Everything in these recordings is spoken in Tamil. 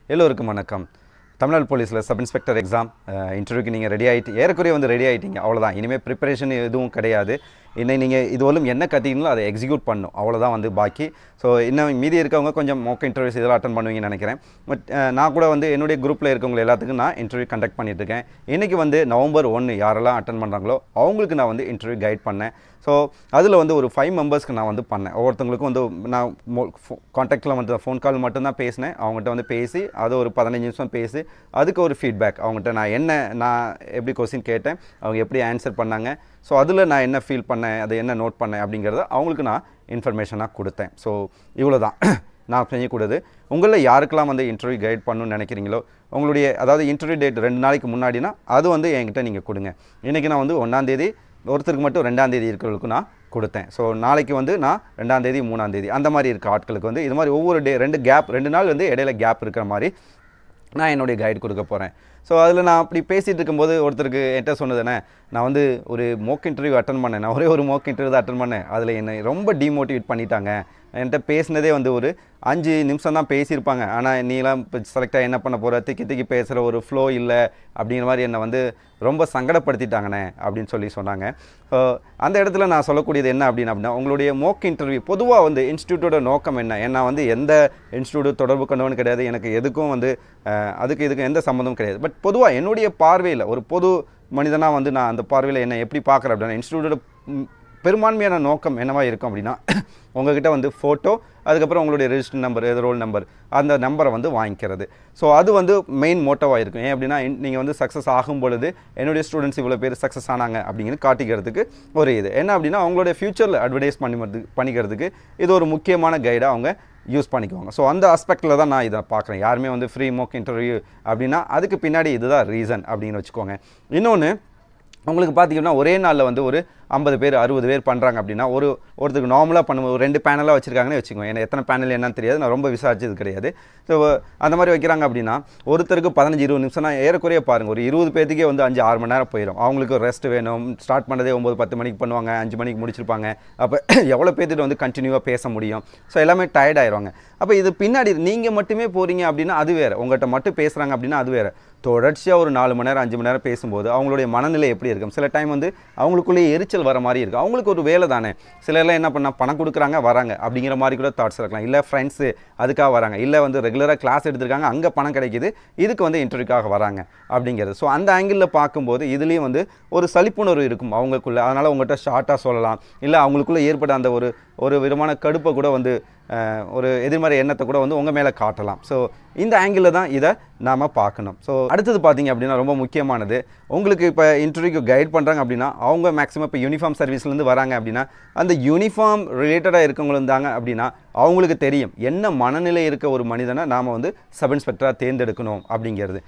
எல்லோருக்கும் வணக்கம் தமிழ்நாடு போலீஸில் சப் இன்ஸ்பெக்டர் எக்ஸாம் இன்டர்வியூக்கு நீங்கள் ரெடி ஆகிட்டு ஏறக்குறைய வந்து ரெடி ஆகிட்டீங்க அவ்வளோதான் இனிமேல் ப்ரிப்பரேஷன் எதுவும் கிடையாது இன்னும் நீங்கள் இதுவரையும் என்ன கட்டிங்களோ அதை எக்ஸிக்யூட் பண்ணணும் அவ்வளோதான் வந்து பாக்கி ஸோ இன்னும் மீதி இருக்கவங்க கொஞ்சம் மோக்க இன்டர்வியூஸ் இதெல்லாம் அட்டன் பண்ணுவீங்கன்னு நினைக்கிறேன் பட் நான் கூட வந்து என்னுடைய குரூப்பில் இருக்கவங்க எல்லாத்துக்கும் நான் இன்டர்வியூ கண்டக்ட் பண்ணிட்டு இருக்கேன் இன்றைக்கி வந்து நவம்பர் ஒன்று யாரெல்லாம் அட்டன் பண்ணுறாங்களோ அவங்களுக்கு நான் வந்து இன்டர்வியூ கைட் பண்ணேன் ஸோ அதில் வந்து ஒரு ஃபைவ் மெம்பர்ஸ்க்கு நான் வந்து பண்ணேன் ஒவ்வொருத்தவங்களுக்கும் வந்து நான் காண்டாக்டில் வந்து ஃபோன் கால் மட்டும்தான் பேசினேன் அவங்ககிட்ட வந்து பேசி அது ஒரு பதினஞ்சு நிமிஷம் பேசி அதுக்கு ஒரு ஃபீட்பேக் அவங்ககிட்ட நான் என்ன நான் எப்படி கொஸ்டின் கேட்டேன் அவங்க எப்படி ஆன்சர் பண்ணாங்க ஸோ அதில் நான் என்ன ஃபீல் பண்ணேன் அதை என்ன நோட் பண்ணேன் அப்படிங்கிறத அவங்களுக்கு நான் இன்ஃபர்மேஷனாக கொடுத்தேன் ஸோ இவ்வளோ தான் நான் செய்யக்கூடாது உங்களில் யாருக்கெல்லாம் வந்து இன்டர்வியூ கைட் பண்ணணும்னு நினைக்கிறீங்களோ உங்களுடைய அதாவது இன்டர்வியூ டேட் ரெண்டு நாளைக்கு முன்னாடினா அது வந்து என்கிட்ட நீங்கள் கொடுங்க இன்றைக்கி நான் வந்து ஒன்றாந்தேதி ஒருத்தருக்கு மட்டும் ரெண்டாந்தேதி இருக்கிறவங்களுக்கு நான் கொடுத்தேன் ஸோ நாளைக்கு வந்து நான் ரெண்டாந்தேதி மூணாந்தேதி அந்த மாதிரி இருக்க ஆட்களுக்கு வந்து இது மாதிரி ஒவ்வொரு டே ரெண்டு கேப் ரெண்டு நாள் வந்து இடையில கேப் இருக்கிற மாதிரி நான் என்னுடைய கைடு கொடுக்க போகிறேன் ஸோ அதில் நான் அப்படி பேசிகிட்டு இருக்கும்போது ஒருத்தருக்கு என்கிட்ட சொன்னதுனே நான் வந்து ஒரு மோக் இன்டர்வியூ அட்டன் பண்ணேன் நான் ஒரே ஒரு மோக் இன்டர்வியூ தான் அட்டன் பண்ணேன் அதில் என்னை ரொம்ப டிமோட்டிவேட் பண்ணிட்டாங்க என்கிட்ட பேசினதே வந்து ஒரு அஞ்சு நிமிஷம் தான் பேசியிருப்பாங்க ஆனால் நீலாம் இப்போ செலக்டாக என்ன பண்ண போகிற திக்கி திக்கி பேசுகிற ஒரு ஃப்ளோ இல்லை அப்படிங்கிற மாதிரி என்னை வந்து ரொம்ப சங்கடப்படுத்திட்டாங்கண்ணே அப்படின்னு சொல்லி சொன்னாங்க அந்த இடத்துல நான் சொல்லக்கூடியது என்ன அப்படின்னு அப்படின்னா உங்களுடைய மோக் இன்டர்வியூ பொதுவாக வந்து இன்ஸ்டியூட்டோட நோக்கம் என்ன ஏன்னா வந்து எந்த இன்ஸ்டியூட் தொடர்பு கொண்டவனு கிடையாது எனக்கு எதுக்கும் வந்து அதுக்கு இதுக்கு எந்த சம்மந்தமும் கிடையாது பட் பொதுவாக என்னுடைய பார்வையில் ஒரு பொது மனிதனாக வந்து நான் அந்த பார்வையில் என்ன எப்படி பார்க்குறேன் அப்படின்னா இன்ஸ்டியூட்டோட பெரும்பான்மையான நோக்கம் என்னவா இருக்கும் அப்படின்னா உங்ககிட்ட வந்து ஃபோட்டோ அதுக்கப்புறம் உங்களுடைய ரெஜிஸ்டர் நம்பர் எது ரோல் நம்பர் அந்த நம்பரை வந்து வாங்கிக்கிறது ஸோ அது வந்து மெயின் மோட்டோவாக இருக்கும் ஏன் அப்படின்னா நீங்கள் வந்து சக்ஸஸ் ஆகும் பொழுது என்னுடைய ஸ்டூடெண்ட்ஸ் இவ்வளோ பேர் சக்ஸஸ் ஆனாங்க அப்படிங்கிறது காட்டிக்கிறதுக்கு ஒரு இது என்ன அப்படின்னா அவங்களுடைய ஃப்யூச்சரில் அட்வர்டைஸ் பண்ணி பண்ணிக்கிறதுக்கு இது ஒரு முக்கியமான கைடாக அவங்க யூஸ் பண்ணிக்குவாங்க ஸோ அந்த ஆஸ்பெக்டில் தான் நான் இதை பார்க்குறேன் யாருமே வந்து ஃப்ரீ மோக் இன்டர்வியூ அப்படின்னா அதுக்கு பின்னாடி இதுதான் ரீசன் அப்படின்னு வச்சுக்கோங்க இன்னொன்று உங்களுக்கு பார்த்தீங்கன்னா ஒரே நாளில் வந்து ஒரு ஐம்பது பேர் அறுபது பேர் பண்ணுறாங்க அப்படின்னா ஒரு ஒருத்தருக்கு நார்மலாக பண்ணும்போது ஒரு ரெண்டு பேனலாக வச்சுருக்காங்கன்னு வச்சுக்கோங்க ஏன்னா எத்தனை பேனல் என்னன்னு தெரியாது நான் ரொம்ப விசாரிச்சது கிடையாது ஸோ அந்த மாதிரி வைக்கிறாங்க அப்படின்னா ஒருத்தருக்கு பதினஞ்சு இருபது நிமிஷம்னா ஏறக்குறைய பாருங்கள் ஒரு இருபது பேர்த்துக்கே வந்து அஞ்சு ஆறு மணி நேரம் போயிடும் அவங்களுக்கு ரெஸ்ட் வேணும் ஸ்டார்ட் பண்ணதே ஒம்பது பத்து மணிக்கு பண்ணுவாங்க அஞ்சு மணிக்கு முடிச்சிருப்பாங்க அப்போ எவ்வளோ பேர்த்துட்டு வந்து கண்டினியூவாக பேச முடியும் ஸோ எல்லாமே டயர்ட் ஆயிடுவாங்க அப்போ இது பின்னாடி நீங்கள் மட்டுமே போகிறீங்க அப்படின்னா அது வேறு உங்கள்கிட்ட மட்டும் பேசுகிறாங்க அப்படின்னா அது வேறு தொடர்ச்சியாக ஒரு நாலு மணி நேரம் அஞ்சு மணி நேரம் பேசும்போது அவங்களுடைய மனநிலை எப்படி இருக்கும் சில டைம் வந்து அவங்களுக்குள்ளேயே எரிச்சல் வர மாதிரி இருக்கும் அவங்களுக்கு ஒரு வேலை தானே சிலர்லாம் என்ன பண்ணால் பணம் கொடுக்குறாங்க வராங்க அப்படிங்கிற மாதிரி கூட தாட்ஸ் இருக்கலாம் இல்லை ஃப்ரெண்ட்ஸு அதுக்காக வராங்க இல்லை வந்து ரெகுலராக கிளாஸ் எடுத்திருக்காங்க அங்கே பணம் கிடைக்குது இதுக்கு வந்து இன்டர்வியூக்காக வராங்க அப்படிங்கிறது ஸோ அந்த ஆங்கிளில் பார்க்கும்போது இதுலேயும் வந்து ஒரு சலிப்புணர்வு இருக்கும் அவங்களுக்குள்ள அதனால் உங்கள்கிட்ட ஷார்ட்டாக சொல்லலாம் இல்லை அவங்களுக்குள்ளே ஏற்பட்ட அந்த ஒரு ஒரு விதமான கடுப்பை கூட வந்து ஒரு எதிர்மறை எண்ணத்தை கூட வந்து உங்கள் மேலே காட்டலாம் ஸோ இந்த ஆங்கிளில் தான் இதை நாம் பார்க்கணும் ஸோ அடுத்தது பார்த்தீங்க அப்படின்னா ரொம்ப முக்கியமானது உங்களுக்கு இப்போ இன்டர்வியூக்கு கைட் பண்ணுறாங்க அப்படின்னா அவங்க மேக்ஸிமம் இப்போ யூனிஃபார்ம் சர்வீஸ்லேருந்து வராங்க அப்படின்னா அந்த யூனிஃபார்ம் ரிலேட்டடாக இருக்கவங்க இருந்தாங்க அப்படின்னா அவங்களுக்கு தெரியும் என்ன மனநிலை இருக்க ஒரு மனிதனை நாம் வந்து சப் இன்ஸ்பெக்டராக தேர்ந்தெடுக்கணும் அப்படிங்கிறது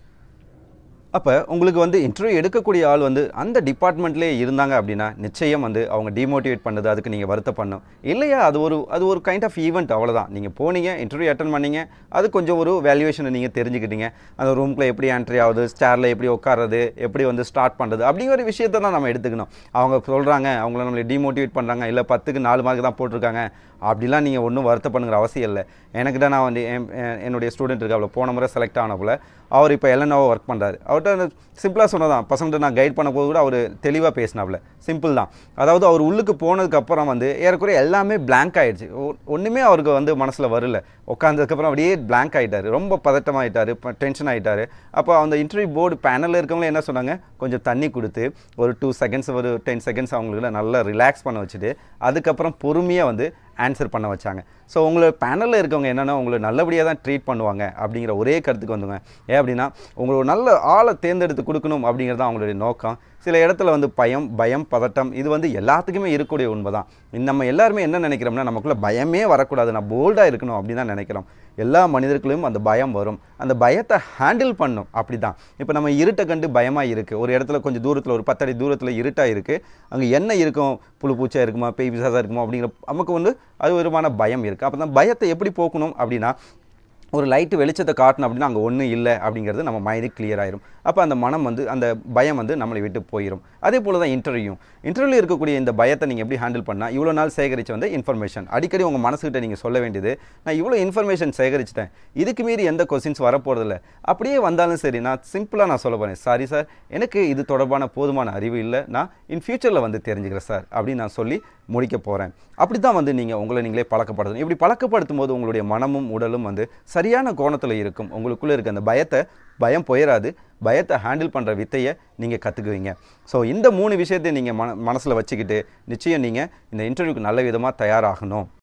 அப்போ உங்களுக்கு வந்து இன்டர்வியூ எடுக்கக்கூடிய ஆள் வந்து அந்த டிபார்ட்மெண்ட்லேயே இருந்தாங்க அப்படின்னா நிச்சயம் வந்து அவங்க டிமோட்டிவேட் பண்ணுது அதுக்கு நீங்கள் வருத்தப்படணும் இல்லையா அது ஒரு அது ஒரு கைண்ட் ஆஃப் ஈவெண்ட் அவ்வளோதான் நீங்கள் போனீங்க இன்டர்வியூ அட்டன் பண்ணீங்க அது கொஞ்சம் ஒரு வேல்யூவேஷனை நீங்கள் தெரிஞ்சுக்கிட்டீங்க அந்த ரூம்குள்ளே எப்படி என்ட்ரி ஆகுது ஸ்டேரில் எப்படி உட்காருறது எப்படி வந்து ஸ்டார்ட் பண்ணுறது அப்படிங்கிற விஷயத்தை தான் நம்ம எடுத்துக்கணும் அவங்க சொல்கிறாங்க அவங்கள நம்மளை டிமோட்டிவேட் பண்ணுறாங்க இல்லை பத்துக்கு நாலு மார்க் தான் போட்டிருக்காங்க அப்படிலாம் நீங்கள் ஒன்றும் வருத்தப்படுங்கிற அவசியம் இல்லை எனக்கிட்ட நான் வந்து என்னுடைய ஸ்டூடெண்ட் இருக்கு அவ்வளோ போன முறை செலக்ட் ஆனப்போல அவர் இப்போ எல்என்ஓ ஒர்க் பண்ணுறாரு அவர்கிட்ட சிம்பிளாக சொன்னதான் பசங்கள்ட்ட நான் கைட் பண்ண போது கூட அவர் தெளிவாக பேசினாப்புல சிம்பிள் தான் அதாவது அவர் உள்ளுக்கு போனதுக்கப்புறம் வந்து ஏறக்குறைய எல்லாமே பிளாங்க் ஆகிடுச்சு ஒன்றுமே அவருக்கு வந்து மனசில் வரல உட்காந்ததுக்கப்புறம் அப்படியே பிளாங்க் ஆகிட்டார் ரொம்ப பதட்டமாகிட்டார் டென்ஷன் ஆகிட்டார் அப்போ அந்த இன்டர்வியூ போர்டு பேனலில் இருக்கவங்களே என்ன சொன்னாங்க கொஞ்சம் தண்ணி கொடுத்து ஒரு டூ செகண்ட்ஸ் ஒரு டென் செகண்ட்ஸ் அவங்களுக்கு நல்லா ரிலாக்ஸ் பண்ண வச்சுட்டு அதுக்கப்புறம் பொறுமையாக வந்து ஆன்சர் பண்ண வச்சாங்க ஸோ உங்களோட பேனலில் இருக்கவங்க என்னென்னா உங்களை நல்லபடியாக தான் ட்ரீட் பண்ணுவாங்க அப்படிங்கிற ஒரே கருத்துக்கு வந்துங்க ஏன் அப்படின்னா உங்களுக்கு ஒரு நல்ல ஆளை தேர்ந்தெடுத்து கொடுக்கணும் அப்படிங்கிறது தான் அவங்களுடைய நோக்கம் சில இடத்துல வந்து பயம் பயம் பதட்டம் இது வந்து எல்லாத்துக்குமே இருக்கக்கூடிய உண்மை தான் நம்ம எல்லாருமே என்ன நினைக்கிறோம்னா நமக்குள்ளே பயமே வரக்கூடாது நான் போல்டாக இருக்கணும் அப்படின்னு தான் நினைக்கிறோம் எல்லா மனிதர்களும் அந்த பயம் வரும் அந்த பயத்தை ஹேண்டில் பண்ணும் அப்படி தான் இப்போ நம்ம இருட்டை கண்டு பயமாக இருக்குது ஒரு இடத்துல கொஞ்சம் தூரத்தில் ஒரு பத்தடி தூரத்தில் இருட்டாக இருக்குது அங்கே என்ன இருக்கும் புழு பூச்சா இருக்குமா பேய் பிசாசாக இருக்குமா அப்படிங்கிற நமக்கு வந்து அது விதமான பயம் இருக்குது அப்போ தான் பயத்தை எப்படி போக்கணும் அப்படின்னா ஒரு லைட்டு வெளிச்சத்தை காட்டணும் அப்படின்னா அங்கே ஒன்றும் இல்லை அப்படிங்கிறது நம்ம மைண்டு கிளியர் ஆயிரும் அப்போ அந்த மனம் வந்து அந்த பயம் வந்து நம்மளை விட்டு போயிடும் அதே போல் தான் இன்டர்வியூ இன்டர்வியூவில் இருக்கக்கூடிய இந்த பயத்தை நீங்கள் எப்படி ஹேண்டில் பண்ணால் இவ்வளோ நாள் சேகரித்து வந்த இன்ஃபர்மேஷன் அடிக்கடி உங்கள் மனசுக்கிட்ட நீங்கள் சொல்ல வேண்டியது நான் இவ்வளோ இன்ஃபர்மேஷன் சேகரிச்சிட்டேன் இதுக்கு மீறி எந்த கொஸ்டின்ஸ் வரப்போகிறதில்ல அப்படியே வந்தாலும் சரி நான் சிம்பிளாக நான் சொல்ல போகிறேன் சாரி சார் எனக்கு இது தொடர்பான போதுமான அறிவு இல்லை நான் இன் ஃபியூச்சரில் வந்து தெரிஞ்சுக்கிறேன் சார் அப்படின்னு நான் சொல்லி முடிக்க போகிறேன் அப்படி தான் வந்து நீங்கள் உங்களை நீங்களே பழக்கப்படுத்தணும் இப்படி பழக்கப்படுத்தும் போது உங்களுடைய மனமும் உடலும் வந்து சரியான கோணத்தில் இருக்கும் உங்களுக்குள்ளே இருக்க அந்த பயத்தை பயம் போயிடாது பயத்தை ஹேண்டில் பண்ணுற வித்தையை நீங்கள் கற்றுக்குவீங்க ஸோ இந்த மூணு விஷயத்தை நீங்கள் மன மனசில் வச்சுக்கிட்டு நிச்சயம் நீங்கள் இந்த இன்டர்வியூக்கு நல்ல விதமாக தயாராகணும்